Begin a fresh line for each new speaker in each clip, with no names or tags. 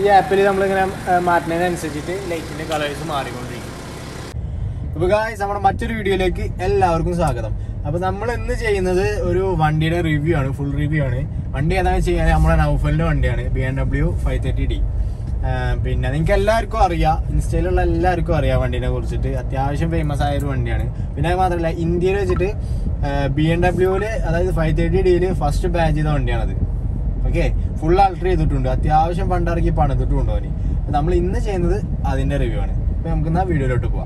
ഈ ആപ്പിൽ നമ്മളിങ്ങനെ ആ, മാറ്റുന്നതിനനുസരിച്ചിട്ട് ലൈറ്റിന്റെ കളേഴ്സ് മാറിക്കൊണ്ടിരിക്കും അപ്പൊ ഗായ്സ് നമ്മുടെ മറ്റൊരു വീഡിയോയിലേക്ക് എല്ലാവർക്കും സ്വാഗതം അപ്പൊ നമ്മൾ ഇന്ന് ചെയ്യുന്നത് ഒരു വണ്ടിയുടെ റിവ്യൂ ആണ് ഫുൾ റിവ്യൂ ആണ് വണ്ടി ഏതാണെന്ന് ചെയ്യാൻ നമ്മുടെ നൗഫലിന്റെ വണ്ടിയാണ് B M W five thirty D പിന്നെ നിങ്ങൾക്ക് എല്ലാവർക്കും അറിയാം ഇൻസ്റ്റയിലുള്ള എല്ലാവർക്കും അറിയാം വണ്ടീനെ കുറിച്ചിട്ട് അത്യാവശ്യം ഫേമസ് ആയ ഒരു വണ്ടിയാണ് പിന്നെ അത് മാത്രമല്ല ഇന്ത്യയിൽ വെച്ചിട്ട് ബി എം ഡബ്ല്യൂല് അതായത് ഫൈവ് തേർട്ടി ഡിയിൽ ഫസ്റ്റ് ബാച്ച് ചെയ്ത വണ്ടിയാണത് ഓക്കെ ഫുൾ ആൾട്ടർ ചെയ്തിട്ടുണ്ട് അത്യാവശ്യം പണ്ടിറക്കി പണിതിട്ടുണ്ട് അവന് അപ്പൊ നമ്മൾ ഇന്ന് ചെയ്യുന്നത് അതിന്റെ റിവ്യൂ ആണ് അപ്പൊ നമുക്ക് എന്നാ വീഡിയോയിലോട്ട് പോവാം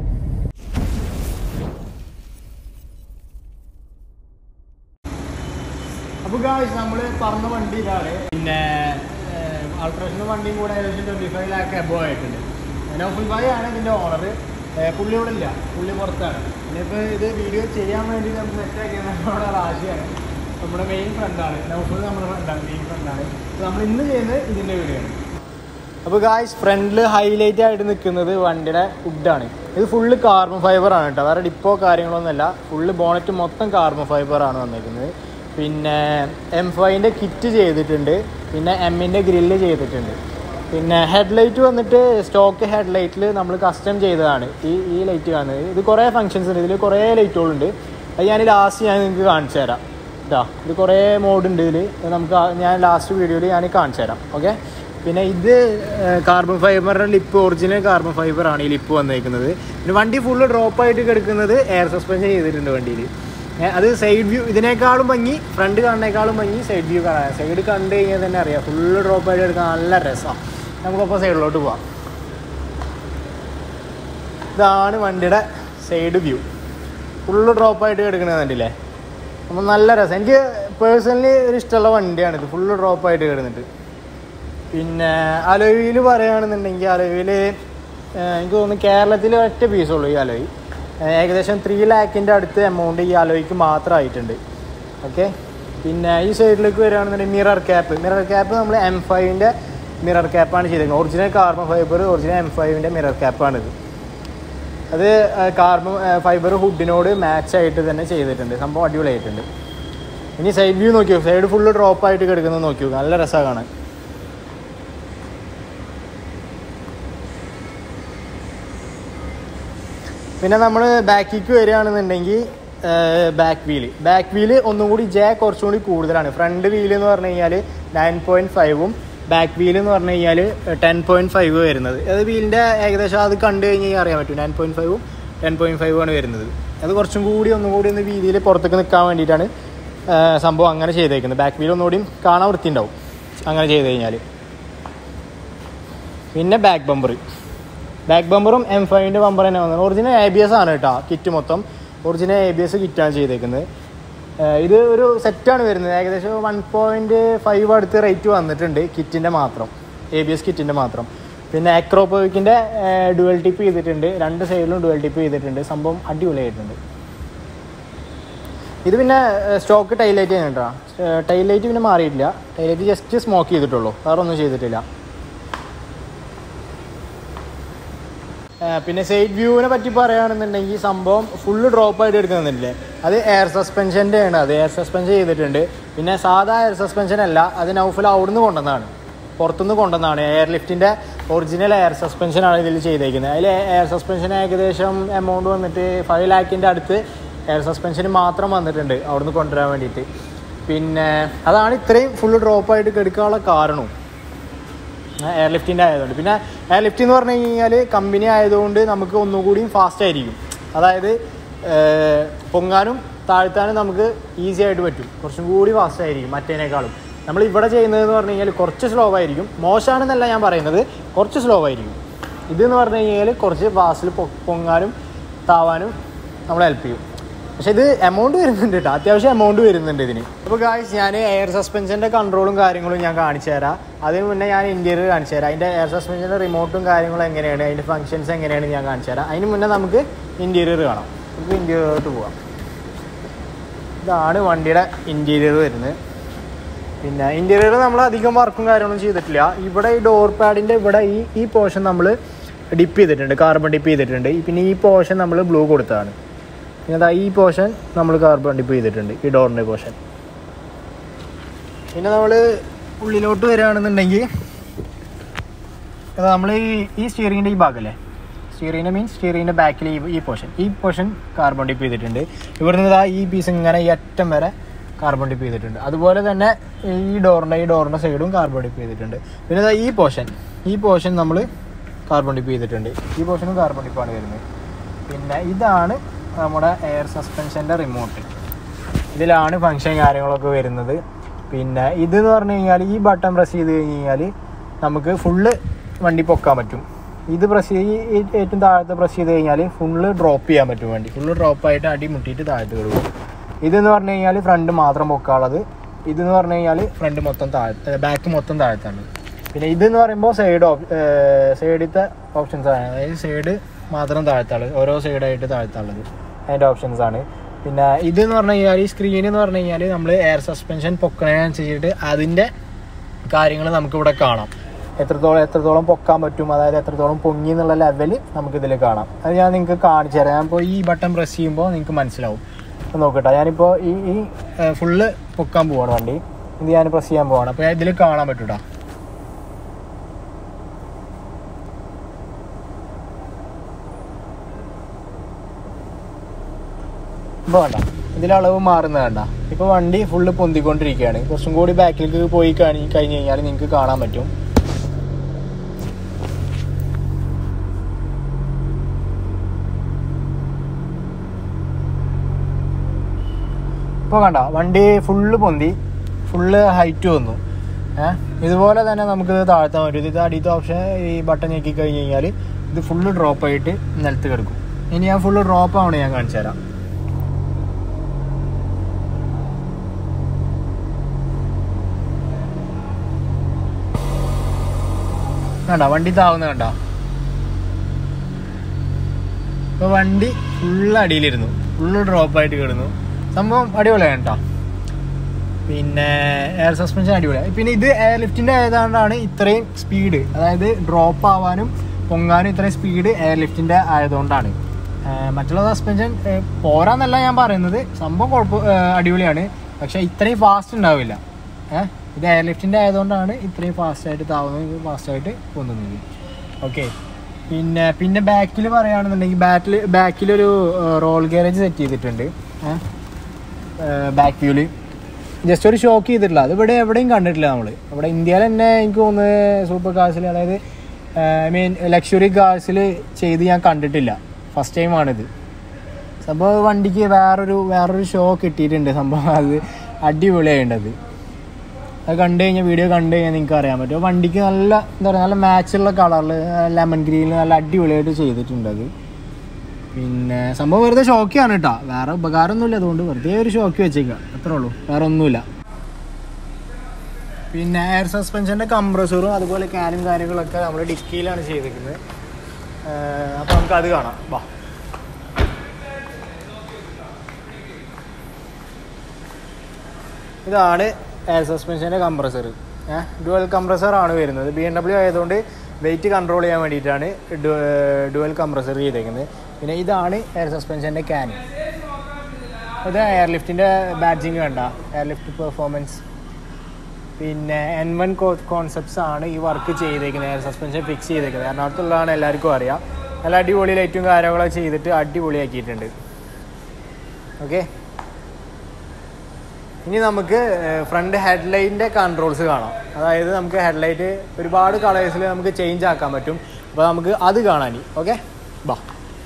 അപ്പൊ ഗായ്സ് നമ്മള് പറഞ്ഞ വണ്ടി ഇതാണ് പിന്നെ ആൾട്രേഷനും വണ്ടിയും കൂടെ ഏകദേശം ട്വന്റി ഫൈവ് ലാക്ക് എബോ ആയിട്ടുണ്ട് നൗഫുൽ ഭായി ആണ് ഇതിന്റെ ഓണർ പുള്ളി ഇവിടെ ഇല്ല പുള്ളി പുറത്താണ് ഇനിയിപ്പോൾ ഇത് വീഡിയോ ചെയ്യാൻ വേണ്ടി നമുക്ക് സെറ്റ് ആക്കിയത് നമ്മുടെ റാശിയാണ് നമ്മുടെ മെയിൻ ഫ്രണ്ടാണ് നൗഫുൽ നമ്മുടെ ഫ്രണ്ടാണ് മെയിൻ ഫ്രണ്ടാണ് നമ്മൾ ഇന്ന് ചെയ്യുന്നത് ഇതിന്റെ വീഡിയോ ആണ് അപ്പോൾ ഗായ്സ് ഫ്രണ്ടിൽ ഹൈലൈറ്റ് ആയിട്ട് നിൽക്കുന്നത് വണ്ടിയുടെ വുഡാണ് ഇത് ഫുള്ള് കാർബൺ ഫൈബർ ആണ് കേട്ടോ വേറെ ഡിപ്പോ കാര്യങ്ങളൊന്നുമല്ല ഫുള്ള് ബോണറ്റ് മൊത്തം കാർബൺ ഫൈബർ ആണ് വന്നിരിക്കുന്നത് പിന്നെ എം ഫൈവിൻ്റെ കിറ്റ് ചെയ്തിട്ടുണ്ട് പിന്നെ എമ്മിൻ്റെ ഗ്രില്ല് ചെയ്തിട്ടുണ്ട് പിന്നെ ഹെഡ്ലൈറ്റ് വന്നിട്ട് സ്റ്റോക്ക് ഹെഡ്ലൈറ്റിൽ നമ്മൾ കസ്റ്റം ചെയ്തതാണ് ഈ ഈ ലൈറ്റ് കാണുന്നത് ഇത് കുറേ ഫങ്ഷൻസ് ഉണ്ട് ഇതിൽ കുറേ ലൈറ്റുകളുണ്ട് അത് ഞാൻ ലാസ്റ്റ് ഞാൻ നിങ്ങൾക്ക് കാണിച്ചു തരാം ഇതാ ഇത് കുറേ മോഡ് ഉണ്ട് ഇതിൽ നമുക്ക് ആ- ഞാൻ ലാസ്റ്റ് വീഡിയോയിൽ ഞാൻ കാണിച്ചു തരാം ഓക്കെ പിന്നെ ഇത് കാർബൺ ഫൈബറിൻ്റെ ലിപ്പ് ഒറിജിനൽ കാർബൺ ഫൈബർ ആണ് ഈ ലിപ്പ് വന്നേക്കുന്നത് പിന്നെ വണ്ടി ഫുള്ള് ഡ്രോപ്പ് ആയിട്ട് കിടക്കുന്നത് എയർ സസ്പെൻഷൻ ചെയ്തിട്ടുണ്ട് വണ്ടിയിൽ അത് സൈഡ് വ്യൂ ഇതിനേക്കാളും ഭംഗി ഫ്രണ്ട് കാണുന്നേക്കാളും ഭംഗി സൈഡ് വ്യൂ കാണാൻ സൈഡ് കണ്ടു കഴിഞ്ഞാൽ തന്നെ അറിയാം ഫുള്ള് ഡ്രോപ്പ് ആയിട്ട് എടുക്കാൻ നല്ല രസമാണ് നമുക്കപ്പോൾ സൈഡിലോട്ട് പോവാം ഇതാണ് വണ്ടിയുടെ സൈഡ് വ്യൂ ഫുള്ള് ഡ്രോപ്പ് ആയിട്ട് കിടക്കുന്നത് കണ്ടില്ലേ അപ്പം നല്ല രസം എനിക്ക് പേഴ്സണലി ഒരു ഇഷ്ടമുള്ള വണ്ടിയാണ് ഇത് ഫുള്ള് ഡ്രോപ്പ് ആയിട്ട് കിടന്നിട്ട് പിന്നെ അലോയിൽ പറയുകയാണെന്നുണ്ടെങ്കിൽ അലോയിൽ എനിക്ക് തോന്നുന്നു കേരളത്തിൽ ഒറ്റ പീസുള്ളൂ ഈ അലോയ് ഏകദേശം ത്രീ ലാക്കിൻ്റെ അടുത്ത് എമൗണ്ട് ഈ അലോയ്ക്ക് മാത്രമായിട്ടുണ്ട് ഓക്കെ പിന്നെ ഈ സൈഡിലേക്ക് വരികയാണെന്നുണ്ടെങ്കിൽ മിറർ ക്യാപ്പ് മിറർ ക്യാപ്പ് നമ്മൾ എം ഫൈവിൻ്റെ മിറർ ക്യാപ്പാണ് ചെയ്തിരിക്കുന്നത് original carbon fibre original M ഫൈവിൻ്റെ മിറർ ക്യാപ്പാണിത് അത് കാർബൺ ഫൈബർ ഹുഡിനോട് മാച്ച് ആയിട്ട് തന്നെ ചെയ്തിട്ടുണ്ട് സംഭവം അടിപൊളിയായിട്ടുണ്ട് ഇനി സൈഡ് വ്യൂ നോക്കിയോ സൈഡ് ഫുള്ള് ഡ്രോപ്പ് ആയിട്ട് കിടക്കുന്നത് നോക്കിയോ നല്ല രസമാണ് കാണാൻ പിന്നെ നമ്മൾ ബാക്കിലേക്ക് വരികയാണെന്നുണ്ടെങ്കിൽ ബാക്ക് വീല് ബാക്ക് വീല് ഒന്നും കൂടി ജെ കുറച്ചും കൂടി കൂടുതലാണ് ഫ്രണ്ട് വീല് എന്ന് പറഞ്ഞു കഴിഞ്ഞാൽ നയൻ പോയിന്റ് ഫൈവും ബാക്ക് വീൽ എന്ന് പറഞ്ഞു കഴിഞ്ഞാൽ ടെൻ പോയിന്റ് ഫൈവ് വരുന്നത് അത് വീലിൻ്റെ ഏകദേശം അത് കണ്ടു കഴിഞ്ഞ് കഴിഞ്ഞാൽ അറിയാൻ പറ്റും നയൻ പോയിന്റ് ഫൈവും ടെൻ പോയിന്റ് ഫൈവും ആണ് വരുന്നത് അത് കുറച്ചും കൂടി ഒന്നും കൂടി ഒന്ന് വീതിയിൽ പുറത്തേക്ക് നിൽക്കാൻ വേണ്ടിയിട്ടാണ് ആ, സംഭവം അങ്ങനെ ചെയ്തേക്കുന്നത് ബാക്ക് വീൽ ഒന്നുകൂടിയും കാണാൻ വൃത്തിയുണ്ടാവും അങ്ങനെ ചെയ്ത് കഴിഞ്ഞാൽ പിന്നെ ബാക്ക് ബമ്പർ ബാക്ക് ബമ്പറും എം ഫൈവിൻ്റെ ബമ്പർ തന്നെ വന്നത് ഒറിജിനൽ എ ബി എസ് ആണ് കേട്ടോ കിറ്റ് മൊത്തം ഒറിജിനൽ എ ബി എസ് കിറ്റാണ് ചെയ്തേക്കുന്നത് ഏഹ് ഇത് ഒരു സെറ്റാണ് വരുന്നത് ഏകദേശം വൺ പോയിൻറ്റ് ഫൈവ് അടുത്ത് റേറ്റ് വന്നിട്ടുണ്ട് കിറ്റിൻ്റെ മാത്രം എ ബി എസ് കിറ്റിൻ്റെ മാത്രം പിന്നെ അക്രോപോവിക്കിൻ്റെ ഡുവൽ ടിപ്പ് ചെയ്തിട്ടുണ്ട് രണ്ട് സൈഡിലും ഡുവൽ ടിപ്പ് ചെയ്തിട്ടുണ്ട് സംഭവം അടിപൊളിയായിട്ടുണ്ട് ഇത് പിന്നെ സ്റ്റോക്ക് ടൈലൈറ്റ് ചെയ്യുന്നുണ്ടോ ടൈലൈറ്റ് പിന്നെ മാറിയിട്ടില്ല ടൈലൈറ്റ് ജസ്റ്റ് സ്മോക്ക് ചെയ്തിട്ടുള്ളൂ വേറെ ഒന്നും ചെയ്തിട്ടില്ല ആ, പിന്നെ സൈഡ് വ്യൂവിനെ പറ്റി പറയുകയാണെന്നുണ്ടെങ്കിൽ സംഭവം ഫുള്ള് ഡ്രോപ്പ് ആയിട്ട് എടുക്കുന്നില്ലേ അത് എയർ സസ്പെൻഷൻ്റെ ആണ് അത് എയർ സസ്പെൻഷൻ ചെയ്തിട്ടുണ്ട് പിന്നെ സാധാ എയർ സസ്പെൻഷൻ അല്ല അത് നൗഫൽ അവിടുന്ന് കൊണ്ടുവന്നതാണ് പുറത്തുനിന്ന് കൊണ്ടുവന്നതാണ് എയർ ലിഫ്റ്റിൻ്റെ ഒറിജിനൽ എയർ സസ്പെൻഷനാണ് ഇതിൽ ചെയ്തേക്കുന്നത് അതിൽ എയർ സസ്പെൻഷൻ ഏകദേശം എമൗണ്ട് വന്നിട്ട് ഫൈവ് ലാക്കിൻ്റെ അടുത്ത് എയർ സസ്പെൻഷന് മാത്രം വന്നിട്ടുണ്ട് അവിടുന്ന് കൊണ്ടുവരാൻ വേണ്ടിയിട്ട് പിന്നെ അതാണ് ഇത്രയും ഫുള്ള് ഡ്രോപ്പ് ആയിട്ട് കെടുക്കാനുള്ള കാരണവും എയർ ലിഫ്റ്റിൻ്റെ ആയതുകൊണ്ട് പിന്നെ എയർ ലിഫ്റ്റ് എന്ന് പറഞ്ഞു കഴിഞ്ഞാൽ കമ്പനി ആയതുകൊണ്ട് നമുക്ക് ഒന്നുകൂടിയും ഫാസ്റ്റ് ആയിരിക്കും അതായത് ഏർ, പൊങ്ങാനും താഴ്ത്താനും നമുക്ക് ഈസി ആയിട്ട് പറ്റും കുറച്ചും കൂടി ഫാസ്റ്റ് ആയിരിക്കും മറ്റേനേക്കാളും നമ്മൾ ഇവിടെ ചെയ്യുന്നത് എന്ന് പറഞ്ഞു കഴിഞ്ഞാൽ കുറച്ച് സ്ലോ ആയിരിക്കും മോശമാണെന്നല്ല ഞാൻ പറയുന്നത് കുറച്ച് സ്ലോ ആയിരിക്കും ഇതെന്ന് പറഞ്ഞു കഴിഞ്ഞാൽ കുറച്ച് ഫാസ്റ്റിൽ പൊങ്ങാനും താവാനും നമ്മളെ ഹെൽപ്പ് ചെയ്യും പക്ഷെ ഇത് എമൗണ്ട് വരുന്നുണ്ട് കേട്ടോ അത്യാവശ്യം എമൗണ്ട് വരുന്നുണ്ട് ഇതിന് അപ്പോൾ ഗായ്സ് ഞാൻ എയർ സസ്പെൻഷൻ്റെ കൺട്രോളും കാര്യങ്ങളും ഞാൻ കാണിച്ചു തരാം അതിന് മുന്നേ ഞാൻ ഇൻറ്റീരിയർ കാണിച്ചു തരാം അതിൻ്റെ എയർ സസ്പെൻഷൻ്റെ റിമോട്ടും കാര്യങ്ങളും എങ്ങനെയാണ് അതിൻ്റെ ഫങ്ഷൻസ് എങ്ങനെയാണ് ഞാൻ കാണിച്ചു തരാം അതിന് മുന്നേ നമുക്ക് ഇൻറ്റീരിയർ കാണാം നമുക്ക് ഇൻറ്റീരിയറിലോട്ട് പോവാം ഇതാണ് വണ്ടിയുടെ ഇൻറ്റീരിയർ വരുന്നത് പിന്നെ ഇൻറ്റീരിയർ നമ്മൾ അധികം വർക്കും കാര്യങ്ങളൊന്നും ചെയ്തിട്ടില്ല ഇവിടെ ഈ ഡോർ പാഡിൻ്റെ ഇവിടെ ഈ ഈ പോർഷൻ നമ്മൾ ഡിപ്പ് ചെയ്തിട്ടുണ്ട് കാർബൺ ഡിപ്പ് ചെയ്തിട്ടുണ്ട് ഈ- പിന്നെ ഈ പോർഷൻ നമ്മൾ ബ്ലൂ കൊടുത്തതാണ് പിന്നെ ദാ ഈ പോർഷൻ നമ്മൾ കാർബൺ ഡിപ്പ് ചെയ്തിട്ടുണ്ട് ഈ ഡോറിൻ്റെ പോർഷൻ പിന്നെ നമ്മൾ ഉള്ളിലോട്ട് വരികയാണെന്നുണ്ടെങ്കിൽ നമ്മൾ ഈ ഈ സ്റ്റിയറിങ്ങിൻ്റെ ഈ ഭാഗമല്ലേ സ്റ്റിയറിങ്ങിൻ്റെ മീൻസ് സ്റ്റിയറിങ്ങിൻ്റെ ബാക്കിൽ ഈ ഈ പോർഷൻ ഈ പോർഷൻ കാർബൺ ഡിപ്പ് ചെയ്തിട്ടുണ്ട് ഇവിടുന്ന് ഇതാ ഈ പീസ് ഇങ്ങനെ ഈ അറ്റം വരെ കാർബൺ ഡിപ്പ് ചെയ്തിട്ടുണ്ട് അതുപോലെ തന്നെ ഈ ഡോറിൻ്റെ ഈ ഡോറിൻ്റെ സൈഡും കാർബൺ ഡിപ്പ് ചെയ്തിട്ടുണ്ട് പിന്നെ ഇതാ ഈ പോർഷൻ ഈ പോർഷൻ നമ്മൾ കാർബൺ ഡിപ്പ് ചെയ്തിട്ടുണ്ട് ഈ പോർഷനും കാർബൺ ഡിപ്പാണ് വരുന്നത് പിന്നെ ഇതാണ് നമ്മുടെ എയർ സസ്പെൻഷൻ്റെ റിമോട്ട് ഇതിലാണ് ഫങ്ഷൻ കാര്യങ്ങളൊക്കെ വരുന്നത് പിന്നെ ഇതെന്ന് പറഞ്ഞു കഴിഞ്ഞാൽ ഈ ബട്ടൺ പ്രസ് ചെയ്ത് കഴിഞ്ഞ് കഴിഞ്ഞാൽ നമുക്ക് ഫുള്ള് വണ്ടി പൊക്കാൻ പറ്റും ഇത് പ്രസ് ചെയ്ത് ഈ ഏറ്റവും താഴത്തെ പ്രസ് ചെയ്ത് കഴിഞ്ഞാൽ ഫുള്ള് ഡ്രോപ്പ് ചെയ്യാൻ പറ്റും വണ്ടി ഫുള്ള് ഡ്രോപ്പായിട്ട് അടി മുട്ടിയിട്ട് താഴത്ത് കിടക്കും ഇതെന്ന് പറഞ്ഞു കഴിഞ്ഞാൽ ഫ്രണ്ട് മാത്രം പൊക്കാനുള്ളത് ഇതെന്ന് പറഞ്ഞു കഴിഞ്ഞാൽ ഫ്രണ്ട് മൊത്തം താഴെ ബാക്ക് മൊത്തം താഴത്താണ് പിന്നെ ഇതെന്ന് പറയുമ്പോൾ സൈഡ് ഓപ് സൈഡിലത്തെ ഓപ്ഷൻസ് ആണ് അതായത് സൈഡ് മാത്രം താഴത്താണ് ഓരോ സൈഡായിട്ട് താഴത്തുള്ളത് അതിൻ്റെ ഓപ്ഷൻസ് ആണ് പിന്നെ ഇതെന്ന് പറഞ്ഞു കഴിഞ്ഞാൽ ഈ സ്ക്രീൻ എന്ന് പറഞ്ഞു കഴിഞ്ഞാൽ നമ്മൾ എയർ സസ്പെൻഷൻ പൊക്കണതിനനുസരിച്ചിട്ട് അതിൻ്റെ കാര്യങ്ങൾ നമുക്കിവിടെ കാണാം എത്രത്തോളം എത്രത്തോളം പൊക്കാൻ പറ്റും അതായത് എത്രത്തോളം പൊങ്ങി എന്നുള്ള ലെവൽ നമുക്കിതിൽ കാണാം അത് ഞാൻ നിങ്ങൾക്ക് കാണിച്ചു തരാം ഞാനിപ്പോൾ ഈ ബട്ടൺ പ്രസ് ചെയ്യുമ്പോൾ നിങ്ങൾക്ക് മനസ്സിലാവും അപ്പോൾ നോക്കട്ടെ ഞാനിപ്പോൾ ഈ ഈ ഫുള്ള് പൊക്കാൻ പോവാണ് വണ്ടി ഇത് ഞാൻ പ്രസ് ചെയ്യാൻ പോവാണ് അപ്പോൾ ഇതിൽ കാണാൻ പറ്റൂടാ ഇപ്പോൾ വേണ്ട ഇതിൽ അളവ് മാറുന്നത് വേണ്ട ഇപ്പോൾ വണ്ടി ഫുള്ള് പൊന്തിക്കൊണ്ടിരിക്കുകയാണ് കുറച്ചും കൂടി ബാക്കിലേക്ക് പോയി കഴിഞ്ഞ് കഴിഞ്ഞ് കഴിഞ്ഞാൽ നിങ്ങൾക്ക് കാണാൻ പറ്റും ഇപ്പോൾ കണ്ട വണ്ടി ഫുള്ള് പൊന്തി ഫുള്ള് ഹൈറ്റ് വന്നു ഏഹ് ഇതുപോലെ തന്നെ നമുക്ക് താഴ്ത്താൻ പറ്റും ഇത് അടിയത്തെ ഓപ്ഷൻ ഈ ബട്ടൺ ഞെക്കി കഴിഞ്ഞ് കഴിഞ്ഞാൽ ഇത് ഫുള്ള് ഡ്രോപ്പ് ആയിട്ട് നിലത്ത് കിടക്കും ഇനി ഞാൻ ഫുള്ള് ഡ്രോപ്പ് ആവണേ ഞാൻ കാണിച്ചു തരാം കണ്ട വണ്ടി താവുന്ന കണ്ട ഇപ്പൊ വണ്ടി ഫുള്ള് അടിയിലിരുന്നു ഫുള്ള് ഡ്രോപ്പ് ആയിട്ട് കിടന്നു സംഭവം അടിപൊളിയാണ് കേട്ടോ പിന്നെ എയർ സസ്പെൻഷൻ അടിപൊളിയാണ് പിന്നെ ഇത് എയർ ലിഫ്റ്റിന്റെ ആയതുകൊണ്ടാണ് ഇത്രയും സ്പീഡ് അതായത് ഡ്രോപ്പ് ആവാനും പൊങ്ങാനും ഇത്രയും സ്പീഡ് എയർ ലിഫ്റ്റിന്റെ ആയതുകൊണ്ടാണ് ഏർ മറ്റുള്ള സസ്പെൻഷൻ പോരാന്നല്ല ഞാൻ പറയുന്നത് സംഭവം കുഴപ്പം ഏർ അടിപൊളിയാണ് പക്ഷെ ഇത്രയും ഫാസ്റ്റ് ഉണ്ടാവില്ല ഏഹ് ഇത് എയർ ലിഫ്റ്റിന്റെ ആയതുകൊണ്ടാണ് ഇത്രയും ഫാസ്റ്റ് ആയിട്ട് താവുന്നത് ഫാസ്റ്റ് ആയിട്ട് പൊന്നുന്നത് ഓക്കെ പിന്നെ പിന്നെ ബാക്കിൽ പറയുകയാണെന്നുണ്ടെങ്കിൽ ബാക്കിൽ ബാക്കിലൊരു റോൾ ഗാരേജ് സെറ്റ് ചെയ്തിട്ടുണ്ട് ബാക്ക് വ്യൂല് ജസ്റ്റ് ഒരു ഷോക്ക് ചെയ്തിട്ടില്ല അത് ഇവിടെ എവിടെയും കണ്ടിട്ടില്ല നമ്മൾ ഇവിടെ ഇന്ത്യയിൽ തന്നെ എനിക്ക് തോന്നുന്നത് സൂപ്പർ കാർസിൽ അതായത് ഐ മീൻ ലക്ഷറി കാർസിൽ ചെയ്ത് ഞാൻ കണ്ടിട്ടില്ല ഫസ്റ്റ് ടൈമാണിത് സംഭവം വണ്ടിക്ക് വേറൊരു വേറൊരു ഷോ കിട്ടിയിട്ടുണ്ട് സംഭവം അത് അടിപൊളിയായിട്ടത് അത് കണ്ടു കഴിഞ്ഞാൽ വീഡിയോ കണ്ടു കഴിഞ്ഞാൽ നിങ്ങൾക്ക് അറിയാൻ പറ്റും വണ്ടിക്ക് നല്ല എന്താ പറയുക നല്ല മാച്ചുള്ള കളറിൽ ലെമൺ ഗ്രീനിൽ നല്ല അടിപൊളിയായിട്ട് ചെയ്തിട്ടുണ്ട് അത് പിന്നെ സംഭവം വെറുതെ ഷോക്കിയാണ് കേട്ടോ വേറെ ഉപകാരമൊന്നുമില്ല അതുകൊണ്ട് വെറുതെ ഒരു ഷോക്ക് വെച്ചേക്കുക അത്രേ ഉള്ളൂ വേറെ ഒന്നുമില്ല പിന്നെ എയർ സസ്പെൻഷൻ്റെ കംപ്രസറും അതുപോലെ ക്യാനും കാര്യങ്ങളൊക്കെ നമ്മൾ ഡിക്കിയിലാണ് ചെയ്തിരിക്കുന്നത് അപ്പോൾ നമുക്ക് അത് കാണാം വാ ഇതാണ് എയർ സസ്പെൻഷൻ്റെ കംപ്രസർ ഡുവൽ കംപ്രസർ ആണ് വരുന്നത് ബി എം ഡബ്ല്യു ആയതുകൊണ്ട് വെയിറ്റ് കൺട്രോൾ ചെയ്യാൻ വേണ്ടിയിട്ടാണ് ഡുവൽ കംപ്രസർ ചെയ്തേക്കുന്നത് പിന്നെ ഇതാണ് എയർ സസ്പെൻഷൻ്റെ ക്യാൻ ഇത് എയർ ലിഫ്റ്റിൻ്റെ ബാഡ്ജിങ് കണ്ട എയർ ലിഫ്റ്റ് പെർഫോമൻസ് പിന്നെ എൻ വൺ കോൺസെപ്റ്റ്സ് ആണ് ഈ വർക്ക് ചെയ്തേക്കുന്നത് എയർ സസ്പെൻഷൻ ഫിക്സ് ചെയ്തേക്കുന്നത് എറണാകുളത്തുള്ളതാണ് എല്ലാവർക്കും അറിയാം നല്ല അടിപൊളി ലൈറ്റും കാര്യങ്ങളൊക്കെ ചെയ്തിട്ട് അടിപൊളിയാക്കിയിട്ടുണ്ട് ഓക്കെ ഇനി നമുക്ക് ഫ്രണ്ട് ഹെഡ്ലൈറ്റിൻ്റെ കൺട്രോൾസ് കാണാം അതായത് നമുക്ക് ഹെഡ്ലൈറ്റ് ഒരുപാട് കളേഴ്സിൽ നമുക്ക് ചേഞ്ച് ആക്കാൻ പറ്റും അപ്പോൾ നമുക്ക് അത് കാണാൻ ഓക്കെ ബാ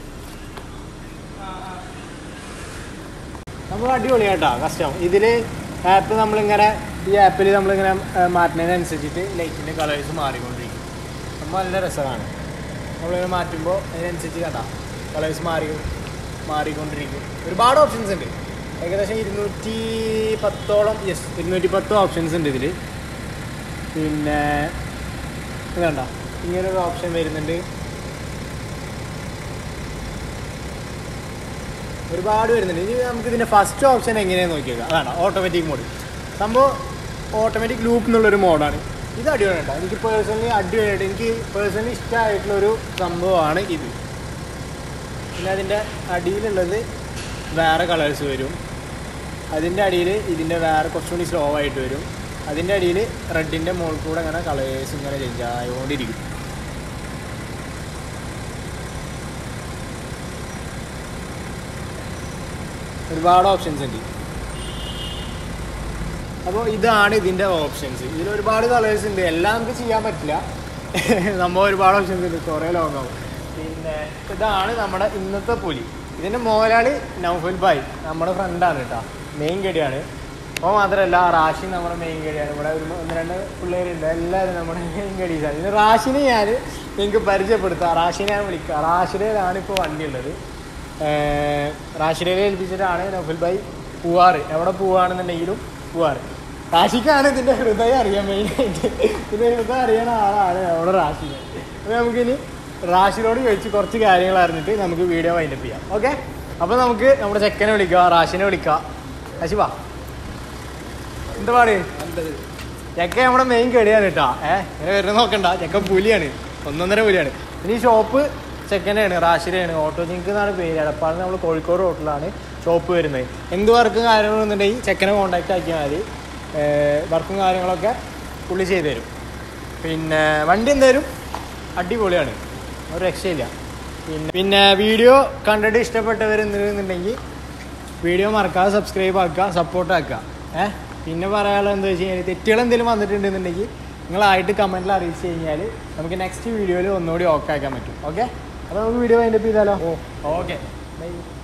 നമ്മൾ അടിപൊളിയായിട്ടാ കസ്റ്റം ഇതിൽ ആപ്പ് നമ്മളിങ്ങനെ ഈ ആപ്പിൽ നമ്മളിങ്ങനെ ഏഹ്, മാറ്റുന്നതിനനുസരിച്ചിട്ട് ലൈറ്റിൻ്റെ കളേഴ്സ് മാറിക്കൊണ്ടിരിക്കും നമ്മൾ നല്ല രസമാണ് നമ്മളിങ്ങനെ മാറ്റുമ്പോൾ അതിനനുസരിച്ച് കണ്ട കളേഴ്സ് മാറി മാറിക്കൊണ്ടിരിക്കും ഒരുപാട് ഓപ്ഷൻസ് ഉണ്ട് ഏകദേശം ഇരുന്നൂറ്റി പത്തോളം യെസ് ഇരുന്നൂറ്റി പത്ത് ഓപ്ഷൻസ് ഉണ്ട് ഇതിൽ പിന്നെ ഇത് കണ്ട ഇങ്ങനൊരു ഓപ്ഷൻ വരുന്നുണ്ട് ഒരുപാട് വരുന്നുണ്ട് ഇനി നമുക്ക് ഇതിൻ്റെ ഫസ്റ്റ് ഓപ്ഷൻ എങ്ങനെയാണെന്ന് നോക്കിയേക്കാം അതാണ് ഓട്ടോമാറ്റിക് മോഡ് സംഭവം ഓട്ടോമാറ്റിക് ലൂപ്പ് എന്നുള്ളൊരു മോഡാണ് ഇത് അടിപൊളിയാണ് എനിക്ക് പേഴ്സണലി അടിപൊളിയായിട്ട് എനിക്ക് പേഴ്സണലി ഇഷ്ടമായിട്ടുള്ളൊരു സംഭവമാണ് ഇത് പിന്നെ അതിൻ്റെ അടിയിലുള്ളത് വേറെ കളേഴ്സ് വരും അതിൻ്റെ അടിയിൽ ഇതിൻ്റെ വേറെ കുറച്ചുകൂടി സ്ലോ ആയിട്ട് വരും അതിൻ്റെ അടിയിൽ റെഡിൻ്റെ മുകളിൽ കൂടെ ഇങ്ങനെ കളേഴ്സ് ഇങ്ങനെ ചേഞ്ച് ആയിക്കൊണ്ടിരിക്കും ഒരുപാട് ഓപ്ഷൻസ് ഉണ്ട് അപ്പോൾ ഇതാണ് ഇതിൻ്റെ ഓപ്ഷൻസ് ഇതിൽ ഒരുപാട് കളേഴ്സ് ഉണ്ട് എല്ലാം നമുക്ക് ചെയ്യാൻ പറ്റില്ല നമ്മൾ ഒരുപാട് ഓപ്ഷൻസ് ഉണ്ട് കുറേ ലോങ്ങാവും പിന്നെ ഇതാണ് നമ്മുടെ ഇന്നത്തെ പുലി ഇതിൻ്റെ മോലാളി നൗഫൽ ഭായ് നമ്മുടെ ഫ്രണ്ടാണ് കേട്ടോ മെയിൻ ഗഡിയാണ് അപ്പോൾ മാത്രമല്ല റാഷി നമ്മുടെ മെയിൻ ഗഡിയാണ് ഇവിടെ ഒരു ഒന്ന് രണ്ട് പിള്ളേരുണ്ട് എല്ലാവരും നമ്മുടെ മെയിൻ ഗഡീസാണ് ഇതിന് റാഷിനെ ഞാൻ നിങ്ങൾക്ക് പരിചയപ്പെടുത്താം റാഷിനെ ഞാൻ വിളിക്കാം റാഷിഡയിലാണ് ഇപ്പോൾ വണ്ടി ഉള്ളത് റാഷിഡയിൽ ഏൽപ്പിച്ചിട്ടാണ് നൗഫൽ ഭായ് പോവാറ് എവിടെ പോവാണെന്നുണ്ടെങ്കിലും പോവാറ് റാഷിക്കാണ് ഇതിൻ്റെ ഹൃദയം അറിയാൻ മെയിനായിട്ട് ഇതിൻ്റെ ഹൃദയം അറിയണ ആളാണ് നമ്മുടെ റാഷിന് അപ്പോൾ നമുക്കിനി റാഷിനോട് ചോദിച്ച് കുറച്ച് കാര്യങ്ങൾ അറിഞ്ഞിട്ട് നമുക്ക് വീഡിയോ വൈൻഡപ്പ് ചെയ്യാം ഓക്കെ അപ്പോൾ നമുക്ക് നമ്മുടെ ചെക്കനെ വിളിക്കാം റാഷിനെ വിളിക്കാം റാഷി വാ എന്താ പാട് ചെക്ക നമ്മുടെ മെയിൻ കടിയാണ് കേട്ടോ ഏഹ് ഇങ്ങനെ വരുന്ന നോക്കണ്ട ചെക്ക പുലിയാണ് ഒന്നൊന്നര പുലിയാണ് ഇനി ഷോപ്പ് ചെക്കനാണ് റാഷിലാണ് ഓട്ടോ ജിങ്ക് എന്നാണ് പേര് എടപ്പാട് നമ്മൾ കോഴിക്കോട് റോട്ടിലാണ് ഷോപ്പ് വരുന്നത് എന്ത് വർക്കും കാര്യങ്ങളൊന്നുണ്ടെങ്കിൽ ചെക്കനെ കോൺടാക്ട് ആക്കിയാൽ മതി വർക്കും കാര്യങ്ങളൊക്കെ പുള്ളി ചെയ്തു തരും പിന്നെ വണ്ടി എന്തായാലും അടിപൊളിയാണ് ഒരു രക്ഷയില്ല പിന്നെ പിന്നെ വീഡിയോ കണ്ടിട്ട് ഇഷ്ടപ്പെട്ടവരെന്നുണ്ടെങ്കിൽ വീഡിയോ മറക്കാതെ സബ്സ്ക്രൈബ് ആക്കുക സപ്പോർട്ട് ആക്കുക ഏഹ് പിന്നെ പറയാനുള്ളത് എന്താ വെച്ച് കഴിഞ്ഞാൽ തെറ്റുകൾ എന്തെങ്കിലും വന്നിട്ടുണ്ടെന്നുണ്ടെങ്കിൽ നിങ്ങളായിട്ട് കമൻറ്റിൽ അറിയിച്ച് കഴിഞ്ഞാൽ നമുക്ക് നെക്സ്റ്റ് വീഡിയോയിൽ ഒന്നുകൂടി ഓക്കെ ആക്കാൻ പറ്റും ഓക്കെ അപ്പോൾ നമുക്ക് വീഡിയോ വൈൻഡപ്പ് ചെയ്താലോ ഓ ഓക്കെ ബൈ